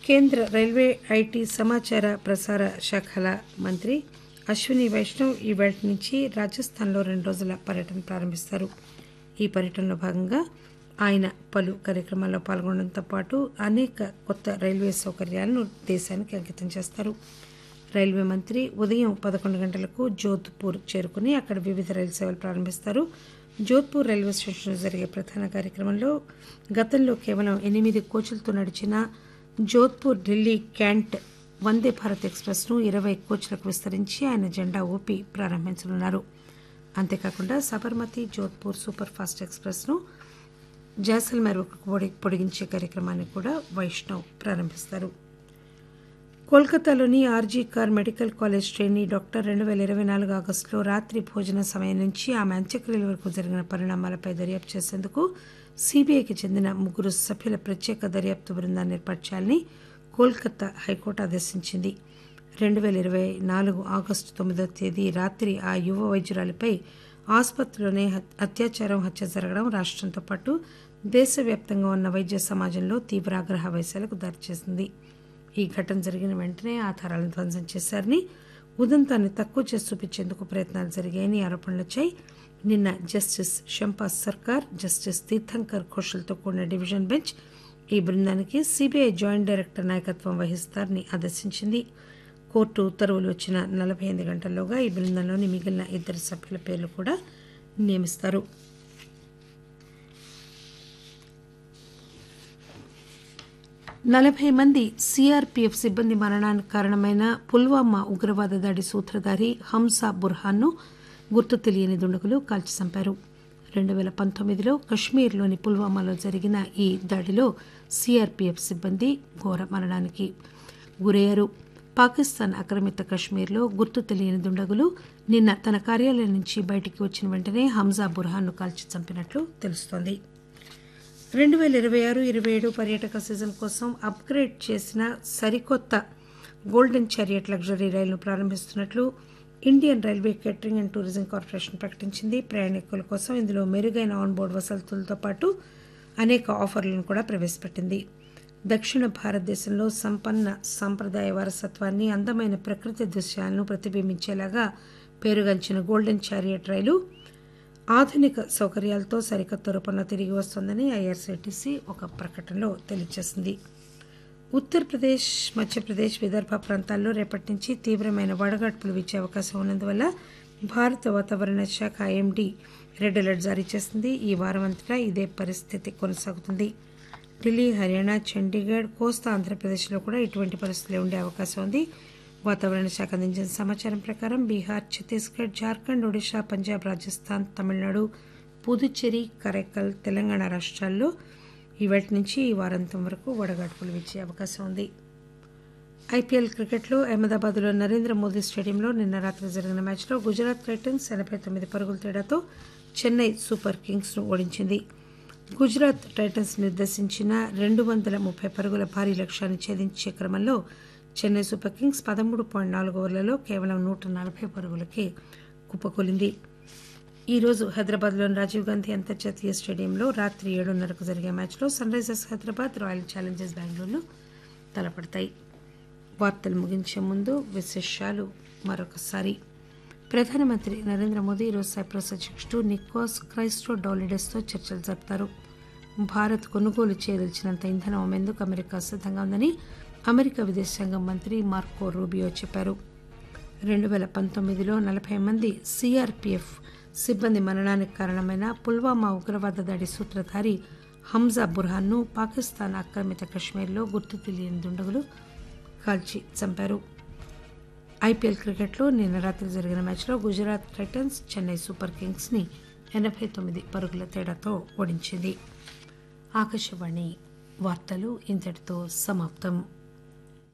కేంద్ర railway IT సమాచార ప్రసార శాఖల మంత్రి అశ్విని వైష్ణవ్ ఈ వేళ నుంచి రాజస్థాన్లో రెండు రోజుల పర్యటన ప్రారంభిస్తారు ఈ పర్యటనలో భాగంగా ఆయన పలు కార్యక్రమాల్లో పాల్గొనడంతో పాటు అనేక కొత్త రైల్వే సౌకర్యాలను దేశానికి అంకితం చేస్తారు రైల్వే మంత్రి ఉదయం పదకొండు గంటలకు జోధ్పూర్ చేరుకుని అక్కడ వివిధ రైలు సేవలు ప్రారంభిస్తారు జోధ్పూర్ రైల్వే స్టేషన్లో జరిగే ప్రధాన కార్యక్రమంలో గతంలో కేవలం ఎనిమిది కోచ్లతో నడిచిన జోధ్పూర్ ఢిల్లీ క్యాంట్ వందే భారత్ ఎక్స్ప్రెస్ను ఇరవై కోచ్లకు విస్తరించి ఆయన జెండా ఊపి ప్రారంభించనున్నారు అంతేకాకుండా సబర్మతి జోధ్పూర్ సూపర్ ఫాస్ట్ ఎక్స్ప్రెస్ను జాసల్మేర్ పొడిగించే కార్యక్రమాన్ని కూడా వైష్ణవ్ ప్రారంభిస్తారు కోల్కతాలోని RG Kar medical college trainee doctor రెండు వేల ఇరవై నాలుగు ఆగస్టులో రాత్రి భోజన సమయం నుంచి ఆమె అంత్యక్రియల వరకు జరిగిన పరిణామాలపై దర్యాప్తు చేసేందుకు సీబీఐకి చెందిన ముగ్గురు సభ్యుల ప్రత్యేక దర్యాప్తు బృందాన్ని ఏర్పాటు చేయాలని కోల్కతా హైకోర్టు ఆదేశించింది రెండు వేల ఇరవై నాలుగు ఆగస్టు తొమ్మిదో తేదీ రాత్రి ఆ యువ వైద్యురాలిపై ఆసుపత్రిలోనే అత్యాచారం హత్య జరగడం రాష్ట్రంతో పాటు దేశవ్యాప్తంగా ఉన్న వైద్య సమాజంలో తీవ్ర ఆగ్రహ వైశాలకు దారిచేసింది ఈ ఘటన జరిగిన వెంటనే ఆధారాలను ధ్వంసం చేశారని ఉదంతాన్ని తక్కువ చేసి చూపించేందుకు ప్రయత్నాలు జరిగాయని ఆరోపణలు వచ్చాయి నిన్న జస్టిస్ షంపాస్ సర్కార్ జస్టిస్ తీర్థంకర్ ఘోషల్తో కూడిన డివిజన్ బెంచ్ ఈ బృందానికి సిబిఐ జాయింట్ డైరెక్టర్ నాయకత్వం వహిస్తారని ఆదేశించింది కోర్టు ఉత్తర్వులు వచ్చిన నలభై ఎనిమిది గంటల్లోగా ఈ బృందంలోని మిగిలిన ఇద్దరు సభ్యుల పేర్లు కూడా నియమిస్తారు నలభై మంది సిఆర్పీఎఫ్ సిబ్బంది మరణానికి కారణమైన పుల్వామా ఉగ్రవాద దాడి సూత్రధారి హంసా బుర్హాన్ను గుర్తు తెలియని దుండగులు కాల్చి చంపారు రెండు వేల పంతొమ్మిదిలో కశ్మీర్లోని పుల్వామాలో జరిగిన ఈ దాడిలో సిఆర్పీఎఫ్ సిబ్బంది ఘోర మరణానికి గురయ్యారు పాకిస్తాన్ ఆక్రమిత కశ్మీర్లో గుర్తు తెలియని దుండగులు నిన్న తన కార్యాలయం నుంచి బయటికి వచ్చిన వెంటనే హంజా బుర్హాన్ను కాల్చి చంపినట్లు తెలుస్తోంది రెండు వేల ఇరవై ఆరు ఇరవై ఏడు పర్యాటక సీజన్ కోసం అప్గ్రేడ్ చేసిన సరికొత్త గోల్డెన్ చారియట్ లగ్జరీ రైలును ప్రారంభిస్తున్నట్లు Indian railway catering and tourism corporation ప్రకటించింది ప్రయాణికుల కోసం ఇందులో మెరుగైన ఆన్బోర్డ్ వసతులతో పాటు అనేక ఆఫర్లను కూడా ప్రవేశపెట్టింది దక్షిణ భారతదేశంలో సంపన్న సాంప్రదాయ వారసత్వాన్ని అందమైన ప్రకృతి దృశ్యాలను ప్రతిబింబించేలాగా పేరుగాంచిన గోల్డెన్ చారియట్ రైలు ఆధునిక సౌకర్యాలతో సరికొత్త రూపంలో తిరిగి వస్తోందని ఐఆర్సీటీసీ ఒక ప్రకటనలో తెలియజేసింది ఉత్తరప్రదేశ్ మధ్యప్రదేశ్ విదర్భ ప్రాంతాల్లో రేపటి నుంచి తీవ్రమైన వడగాడ్పులు వీచే అవకాశం ఉన్నందువల్ల భారత వాతావరణ శాఖ ఐఎండీ రెడ్ అలర్ట్ జారీ చేసింది ఈ వారం అంతటా ఇదే పరిస్థితి కొనసాగుతుంది ఢిల్లీ హర్యానా చండీగఢ్ కోస్తా ఆంధ్రప్రదేశ్లో కూడా ఇటువంటి పరిస్థితులే ఉండే అవకాశం ఉంది వాతావరణ శాఖ అందించిన సమాచారం ప్రకారం బీహార్ ఛత్తీస్గఢ్ జార్ఖండ్ ఒడిషా పంజాబ్ రాజస్థాన్ తమిళనాడు పుదుచ్చేరి కరైకల్ తెలంగాణ రాష్ట్రాల్లో ఇవాటి నుంచి ఈ వారాంతం వరకు వడగాడ్పులు వీచే అవకాశం ఉంది ఐపీఎల్ క్రికెట్లో అహ్మదాబాద్లో నరేంద్ర మోదీ స్టేడియంలో నిన్న రాత్రి జరిగిన మ్యాచ్లో గుజరాత్ టైటన్స్ ఎనభై తొమ్మిది పరుగుల తేడాతో చెన్నై సూపర్ కింగ్స్ను ఓడించింది గుజరాత్ టైటన్స్ నిర్దేశించిన రెండు వందల ముప్పై పరుగుల భారీ లక్ష్యాన్ని ఛేదించే క్రమంలో చెన్నై సూపర్ కింగ్స్ పదమూడు పాయింట్ నాలుగు ఓవర్లలో కేవలం నూట నలభై పరుగులకే కుప్పకూలింది ఈరోజు హైదరాబాద్లోని రాజీవ్ గాంధీ అంతర్జాతీయ స్టేడియంలో రాత్రి ఏడున్నరకు జరిగే మ్యాచ్లో Sunrisers Hyderabad Royal Challengers బెంగళూరును తలపడతాయి వార్తలు ముగించే ముందు విశేషాలు మరొకసారి ప్రధానమంత్రి నరేంద్ర మోదీ ఈరోజు సైప్రస్ అధ్యక్షుడు నికోస్ క్రైస్టో డౌలిడెస్తో చర్చలు జరుపుతారు భారత్ కొనుగోలు చేయదలిచినంత ఇంధనం అమ్మేందుకు అమెరికా సిద్ధంగా ఉందని అమెరికా విదేశాంగ మంత్రి మార్కో రూబియో చెప్పారు రెండు వేల పంతొమ్మిదిలో నలభై మంది సిఆర్పిఎఫ్ సిబ్బంది మరణానికి కారణమైన పుల్వామా ఉగ్రవాద దాడి సూత్రధారి హంజా బుర్హాన్ను పాకిస్తాన్ ఆక్రమిత కశ్మీర్లో గుర్తు తెలియని దుండగులు కాల్చి చంపారు ఐపీఎల్ క్రికెట్లో నిన్న రాత్రి జరిగిన మ్యాచ్లో గుజరాత్ టైటన్స్ చెన్నై సూపర్ కింగ్స్ని ఎనభై తొమ్మిది పరుగుల తేడాతో ఓడించింది ఆకాశవాణి వార్తలు ఇంతటితో సమాప్తం